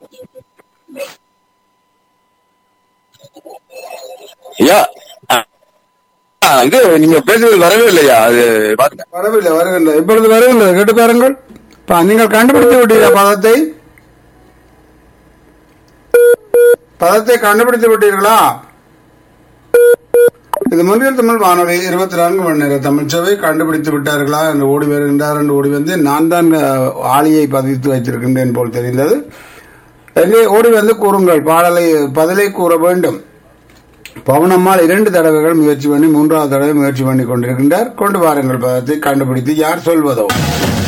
ஐயா அ- ஆ, இது நீங்க பேசுறது வரவே இல்லையா அது பாருங்க வரவில்லை வருகின்ற இப்பொழுது வருகின்றது கேட்டு பாருங்கள் பா, நீங்கள் கண்டுபிடித்து விட்டீர்களா பதத்தை பதத்தை கண்டுபிடித்து விட்டீர்களா இது முன்னில் தமிழ் வானொலி இருபத்தி நான்கு மணி நேர தமிழ் சேவை கண்டுபிடித்து விட்டார்களா என்று ஓடி வருகின்றார் என்று ஓடி வந்து நான் தான் அஹ், ஆளியை பதித்து வைத்திருக்கின்றேன் போல் தெரிந்தது எனவே ஓடி வந்து கூறுங்கள் பாடலை பதிலை கூற வேண்டும் பவனம்மாள் இரண்டு தடவைகள் முயற்சி பண்ணி மூன்றாவது தடவை முயற்சி பண்ணி கொண்டிருக்கின்றார் கொண்டு வாருங்கள் பதத்தை கண்டுபிடித்து யார் சொல்வதோ